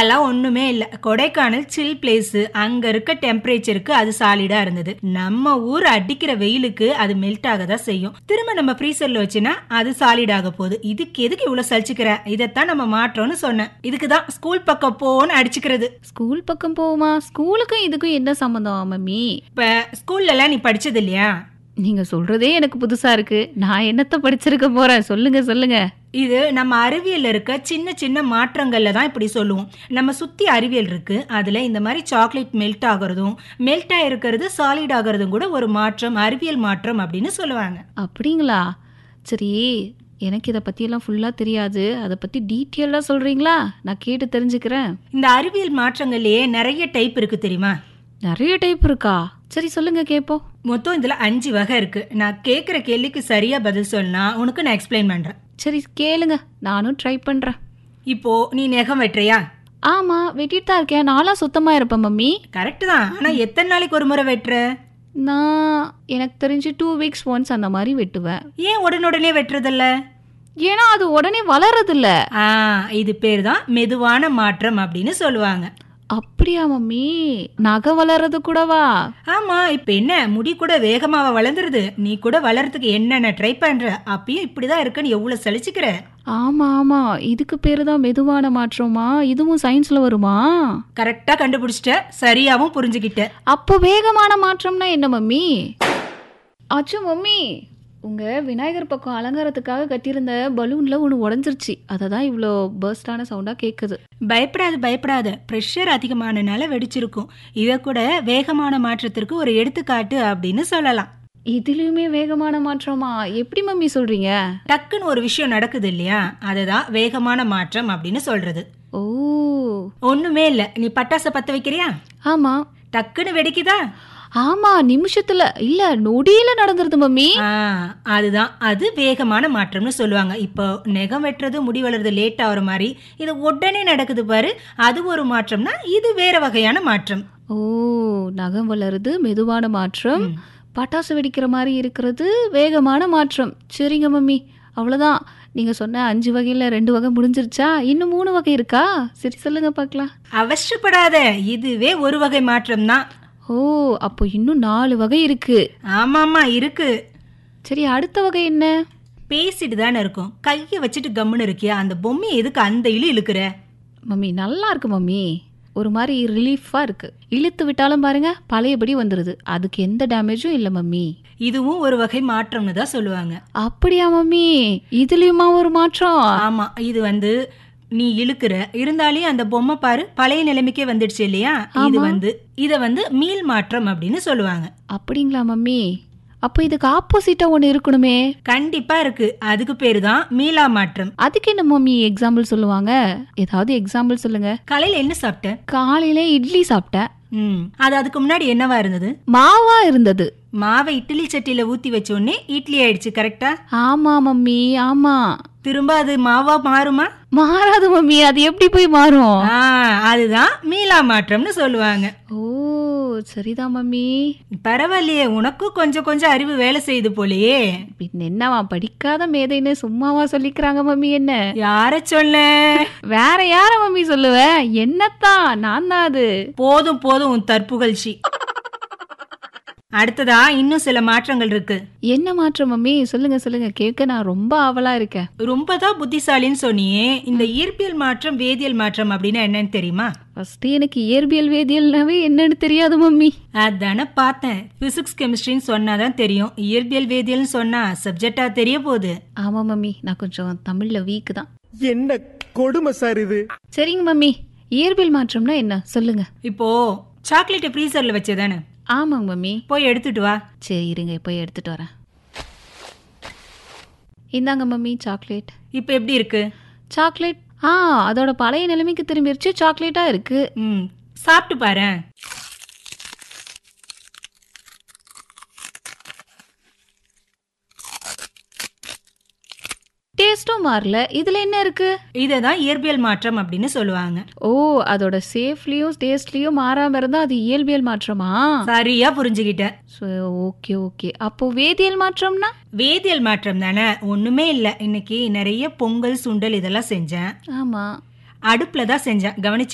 அதெல்லாம் ஒண்ணுமே இல்ல கொடைக்கானல் சில் பிளேஸ் அங்க இருக்க டெம்பரேச்சருக்கு அது சாலிடா இருந்தது நம்ம ஊர் அடிக்கிற வெயிலுக்கு அது மெல்ட் ஆக தான் செய்யும் திரும்ப நம்ம ஃப்ரீசர்ல வச்சுனா அது சாலிட் ஆக போகுது இதுக்கு எதுக்கு இவ்வளவு சலிச்சுக்கிற இதைத்தான் நம்ம மாற்றோம்னு சொன்னேன் இதுக்கு தான் ஸ்கூல் பக்கம் போன்னு அடிச்சுக்கிறது ஸ்கூல் பக்கம் போகுமா ஸ்கூலுக்கும் இதுக்கும் என்ன சம்மந்தம் மம்மி இப்ப ஸ்கூல்ல எல்லாம் நீ படிச்சது இல்லையா நீங்க சொல்றதே எனக்கு புதுசா இருக்கு நான் என்னத்த படிச்சிருக்க போறேன் சொல்லுங்க சொல்லுங்க இது நம்ம அறிவியல்ல இருக்க சின்ன சின்ன மாற்றங்கள்ல தான் இப்படி சொல்லுவோம் நம்ம சுத்தி அறிவியல் இருக்கு அதுல இந்த மாதிரி சாக்லேட் மெல்ட் ஆகுறதும் மெல்ட் ஆயிருக்கிறது சாலிட் ஆகுறதும் கூட ஒரு மாற்றம் அறிவியல் மாற்றம் அப்படின்னு சொல்லுவாங்க அப்படிங்களா சரி எனக்கு இதை பற்றியெல்லாம் ஃபுல்லாக தெரியாது அதை பற்றி டீட்டெயிலாக சொல்கிறீங்களா நான் கேட்டு தெரிஞ்சுக்கிறேன் இந்த அறிவியல் மாற்றங்கள்லயே நிறைய டைப் இருக்கு தெரியுமா நிறைய டைப் இருக்கா சரி சொல்லுங்க கேட்போம் மொத்தம் இதுல அஞ்சு வகை இருக்கு நான் கேக்குற கேள்விக்கு சரியா பதில் சொன்னா உனக்கு நான் எக்ஸ்பிளைன் பண்றேன் சரி கேளுங்க நானும் ட்ரை பண்ணுறேன் இப்போ நீ நெகம் வெட்டுறியா ஆமாம் வெட்டிட்டு தான் இருக்கேன் நான்லாம் சுத்தமாக இருப்பேன் மம்மி கரெக்ட் தான் ஆனா எத்தனை நாளைக்கு ஒரு முறை வெட்டுற நான் எனக்கு தெரிஞ்சு டூ வீக்ஸ் ஒன்ஸ் அந்த மாதிரி வெட்டுவேன் ஏன் உடனுடனே வெட்டுறதில்ல ஏன்னா அது உடனே வளரதில்ல ஆ இது பேர் தான் மெதுவான மாற்றம் அப்படின்னு சொல்லுவாங்க அப்படியா மம்மி நகை வளர்றது கூடவா ஆமா இப்ப என்ன முடி கூட வேகமாவா வளர்ந்துருது நீ கூட வளர்றதுக்கு என்னென்ன ட்ரை பண்ற அப்பயும் இப்படிதான் இருக்குன்னு எவ்வளவு சலிச்சுக்கிற ஆமா ஆமா இதுக்கு பேரு தான் மெதுவான மாற்றமா இதுவும் சயின்ஸ்ல வருமா கரெக்டா கண்டுபிடிச்சிட்ட சரியாவும் புரிஞ்சுக்கிட்ட அப்போ வேகமான மாற்றம்னா என்ன மம்மி அச்சோ மம்மி உங்க விநாயகர் பக்கம் அலங்காரத்துக்காக கட்டியிருந்த பலூன்ல ஒன்று உடஞ்சிருச்சு அதை தான் இவ்வளோ பர்ஸ்டான சவுண்டா கேட்குது பயப்படாத பயப்படாத ப்ரெஷர் அதிகமானனால வெடிச்சிருக்கும் இத கூட வேகமான மாற்றத்திற்கு ஒரு எடுத்துக்காட்டு அப்படின்னு சொல்லலாம் இதுலயுமே வேகமான மாற்றமா எப்படி மம்மி சொல்றீங்க டக்குன்னு ஒரு விஷயம் நடக்குது இல்லையா அதுதான் வேகமான மாற்றம் அப்படின்னு சொல்றது ஓ ஒண்ணுமே இல்ல நீ பட்டாசை பத்த வைக்கிறியா ஆமா டக்குன்னு வெடிக்குதா ஆமா நிமிஷத்துல இல்ல நொடியில நடந்துருது மம்மி ஆ, அதுதான் அது வேகமான மாற்றம்னு சொல்லுவாங்க இப்போ நெகம் வெட்டுறது முடி வளருது லேட் ஆகுற மாதிரி இது உடனே நடக்குது பாரு அது ஒரு மாற்றம்னா இது வேற வகையான மாற்றம் ஓ நகம் வளருது மெதுவான மாற்றம் பட்டாசு வெடிக்கிற மாதிரி இருக்கிறது வேகமான மாற்றம் சரிங்க மம்மி அவ்வளோதான் நீங்க சொன்ன அஞ்சு வகையில ரெண்டு வகை முடிஞ்சிருச்சா இன்னும் மூணு வகை இருக்கா சரி சொல்லுங்க பார்க்கலாம் அவசரப்படாத இதுவே ஒரு வகை மாற்றம் தான் ஓ அப்போ இன்னும் நாலு வகை இருக்கு ஆமாமா இருக்கு சரி அடுத்த வகை என்ன பேசிட்டு தானே இருக்கும் கையை வச்சுட்டு கம்முன்னு இருக்கியா அந்த பொம்மையை எதுக்கு அந்த இழு இழுக்கிற மம்மி நல்லா இருக்கு மம்மி ஒரு மாதிரி ரிலீஃபா இருக்கு இழுத்து விட்டாலும் பாருங்க பழையபடி வந்துருது அதுக்கு எந்த டேமேஜும் இல்லை மம்மி இதுவும் ஒரு வகை மாற்றம்னு தான் சொல்லுவாங்க அப்படியா மம்மி இதுலயுமா ஒரு மாற்றம் ஆமா இது வந்து நீ இழுக்கிற இருந்தாலே அந்த பொம்மை பாரு பழைய நிலைமைக்கே வந்துடுச்சு இல்லையா இது வந்து இத வந்து மீள் மாற்றம் அப்படின்னு சொல்லுவாங்க அப்படிங்களா மம்மி அப்போ இதுக்கு ஆப்போசிட்டா ஒன்று இருக்கணுமே கண்டிப்பா இருக்கு அதுக்கு பேரு தான் மீளா மாற்றம் அதுக்கு என்ன மம்மி எக்ஸாம்பிள் சொல்லுவாங்க ஏதாவது எக்ஸாம்பிள் சொல்லுங்க காலையில என்ன சாப்பிட்ட காலையில இட்லி சாப்பிட்டேன் ம் அது அதுக்கு முன்னாடி என்னவா இருந்தது மாவா இருந்தது மாவை இட்லி சட்டியில ஊத்தி வச்ச உடனே இட்லி ஆயிடுச்சு கரெக்டா ஆமா மம்மி ஆமா திரும்ப அது மாவா மாறுமா மாறாது மம்மி அது எப்படி போய் மாறும் ஆ அதுதான் மீளா மாற்றம்னு சொல்லுவாங்க ஓ சரிதான் மம்மி பரவாயில்லையே உனக்கும் கொஞ்சம் கொஞ்சம் அறிவு வேலை செய்யுது போலயே பின் என்னவா படிக்காத மேதைன்னு சும்மாவா சொல்லிக்கிறாங்க மம்மி என்ன யார சொல்ல வேற யார மம்மி சொல்லுவ என்னத்தான் நான் தான் அது போதும் போதும் உன் தற்புகழ்ச்சி அடுத்ததா இன்னும் சில மாற்றங்கள் இருக்கு என்ன மாற்றம் மம்மி சொல்லுங்க சொல்லுங்க கேட்க நான் ரொம்ப ஆவலா இருக்கேன் ரொம்ப தான் புத்திசாலின்னு சொன்னியே இந்த இயற்பியல் மாற்றம் வேதியியல் மாற்றம் அப்படின்னா என்னன்னு தெரியுமா ஃபர்ஸ்ட் எனக்கு இயற்பியல் வேதியியல்னாவே என்னன்னு தெரியாது மம்மி அதானே பார்த்தேன் பிசிக்ஸ் கெமிஸ்ட்ரின்னு சொன்னாதான் தெரியும் இயற்பியல் வேதியியல்னு சொன்னா சப்ஜெக்டா தெரிய போகுது ஆமா மம்மி நான் கொஞ்சம் தமிழ்ல வீக் தான் என்ன கொடுமை சார் இது சரிங்க மம்மி இயற்பியல் மாற்றம்னா என்ன சொல்லுங்க இப்போ சாக்லேட்டை ஃப்ரீசர்ல வச்சதானே ஆமாங்க மம்மி போய் எடுத்துட்டு வா சரி இருங்க போய் எடுத்துட்டு வரேன் இந்தாங்க மம்மி சாக்லேட் இப்போ எப்படி இருக்கு சாக்லேட் ஆ அதோட பழைய நிலைமைக்கு திரும்பிருச்சு சாக்லேட்டா இருக்கு ம் சாப்பிட்டு பாரேன் டேஸ்டும் மாறல இதுல என்ன இருக்கு இதை தான் இயற்பியல் மாற்றம் அப்படின்னு சொல்லுவாங்க ஓ அதோட சேஃப்லயும் டேஸ்ட்லயும் மாறாம இருந்தா அது இயல்பியல் மாற்றமா சரியா புரிஞ்சுக்கிட்டேன் ஓகே ஓகே அப்போ வேதியியல் மாற்றம்னா வேதியியல் மாற்றம் தானே ஒண்ணுமே இல்ல இன்னைக்கு நிறைய பொங்கல் சுண்டல் இதெல்லாம் செஞ்சேன் ஆமா அடுப்புல தான் செஞ்சேன் கவனிச்சு